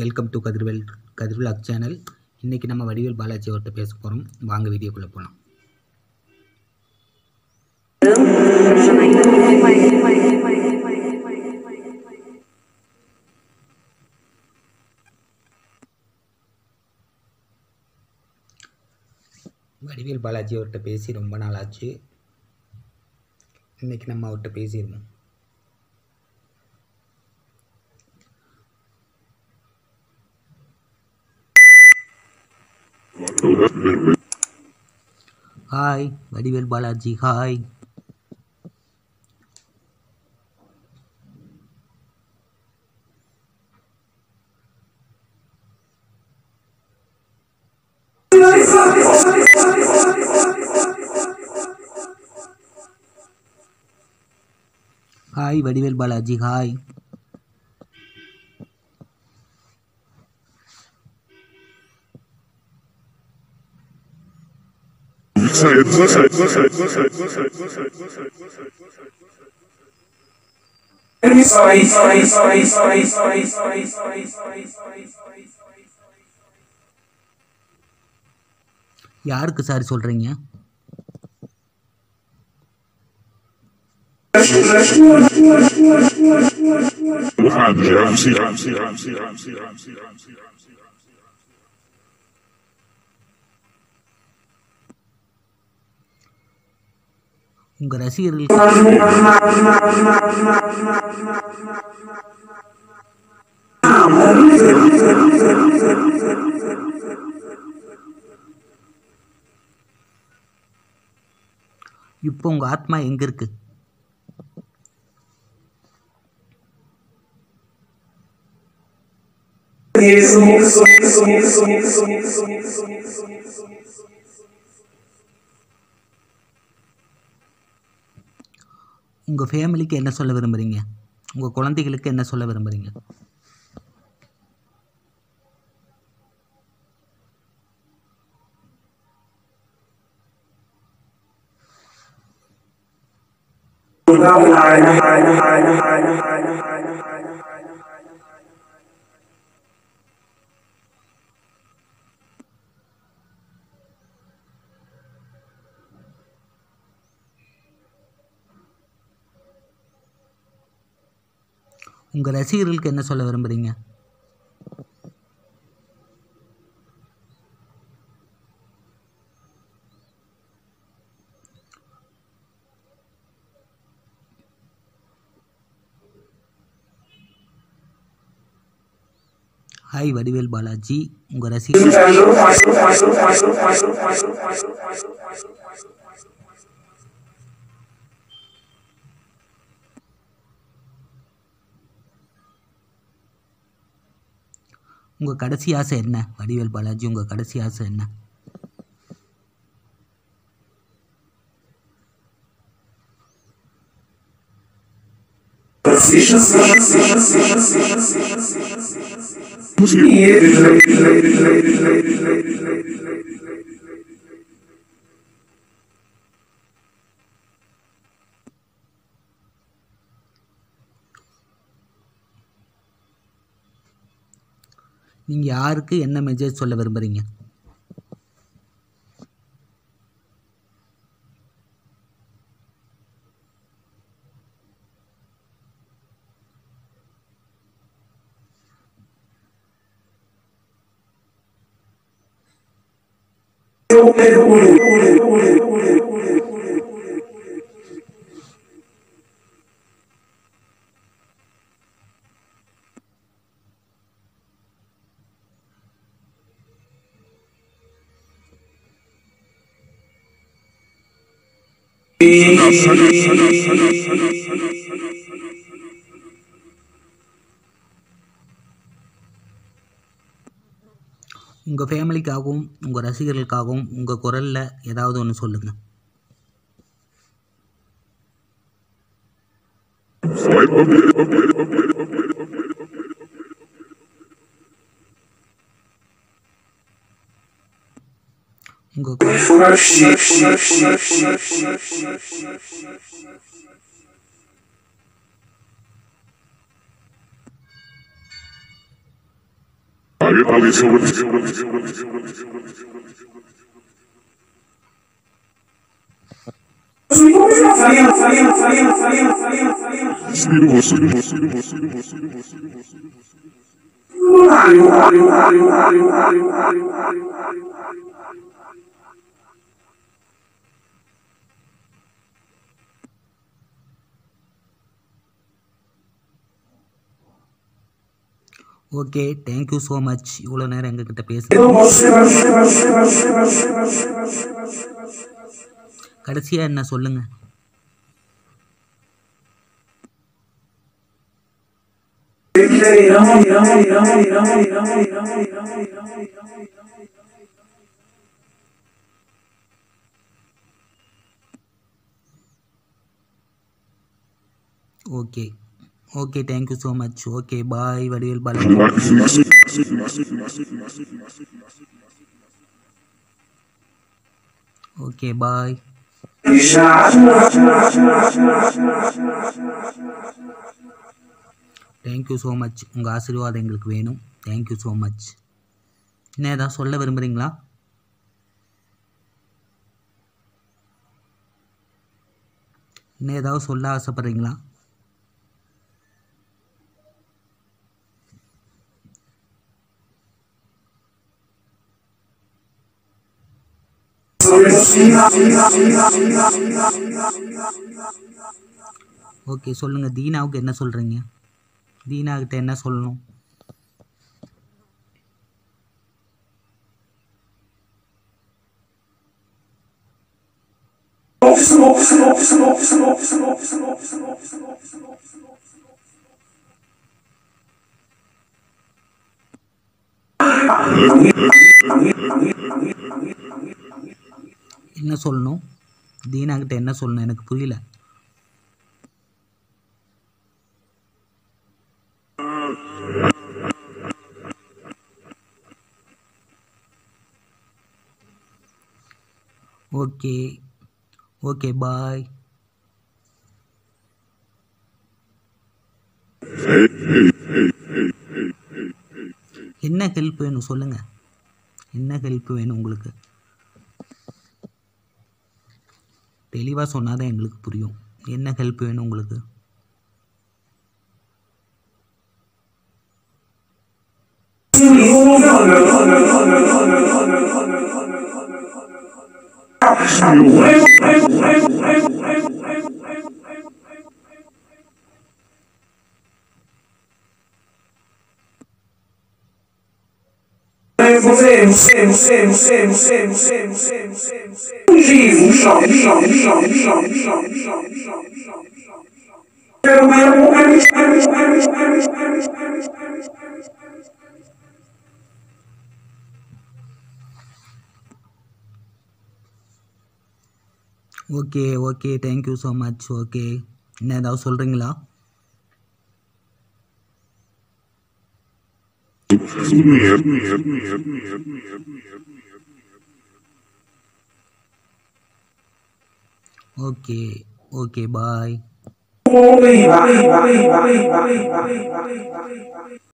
welcome to Kathirvel Kathirvel அக் channel இன்றைக்கி நம்ம வடிவேல் பாலாஜி அவர்கிட்ட பேச போகிறோம் வாங்க வீடியோக்குள்ளே போகலாம் வடிவேல் பாலாஜி அவர்கிட்ட பேசி ரொம்ப நாள் ஆச்சு இன்றைக்கி நம்ம அவர்கிட்ட பேசியிருந்தோம் hi Vadivel Balaji hi hi Vadivel Balaji hi யாருக்கு சார் சொல்கிறீங்க உங்கள் ரசிகர்களுக்கு இப்போ உங்கள் ஆத்மா எங்கே இருக்குது உங்கள் ஃபேமிலிக்கு என்ன சொல்ல விரும்புகிறீங்க உங்கள் குழந்தைகளுக்கு என்ன சொல்ல விரும்புகிறீங்க உங்கள் ரசிகர்களுக்கு என்ன சொல்ல விரும்புகிறீங்க ஹாய் வடிவேல் பாலாஜி உங்கள் ரசிகர்கள் உங்கள் கடைசி ஆசை என்ன வடிவேல் பாலாஜி உங்கள் கடைசி ஆசை என்ன நீங்கள் யாருக்கு என்ன மெசேஜ் சொல்ல விரும்புகிறீங்க உங்கள் ஃபேமிலிக்காகவும் உங்கள் ரசிகர்களுக்காகவும் உங்கள் குரலில் ஏதாவது ஒன்று சொல்லுங்கள் உங்கள் ஓகே தேங்க்யூ ஸோ மச் இவ்வளோ நேரம் எங்ககிட்ட பேச கடைசியாக என்ன சொல்லுங்க okay okay thank you so much okay bye Vadivel Balaji okay bye thank you so much உங்கள் ஆசீர்வாதம் எங்களுக்கு வேணும் தேங்க்யூ ஸோ மச் இன்னும் ஏதாவது சொல்ல விரும்புகிறீங்களா இன்னும் ஏதாவது சொல்ல ஆசைப்பட்றீங்களா ஓகே சொல்லுங்கள் தீனாவுக்கு என்ன சொல்கிறீங்க தீனா கிட்ட என்ன சொல்லணும் என்ன சொல்லணும் தீனா கிட்ட என்ன சொல்லணும் எனக்கு புரியல ஓகே ஓகே பாய் என்ன ஹெல்ப் வேணும் சொல்லுங்கள் என்ன ஹெல்ப் வேணும் உங்களுக்கு தெளிவாக சொன்னால் தான் எங்களுக்கு புரியும் என்ன ஹெல்ப் வேணும் உங்களுக்கு okay okay thank you so much okay இன்னும் ஏதாவது சொல்கிறீங்களா ஓகே ஓகே பாய்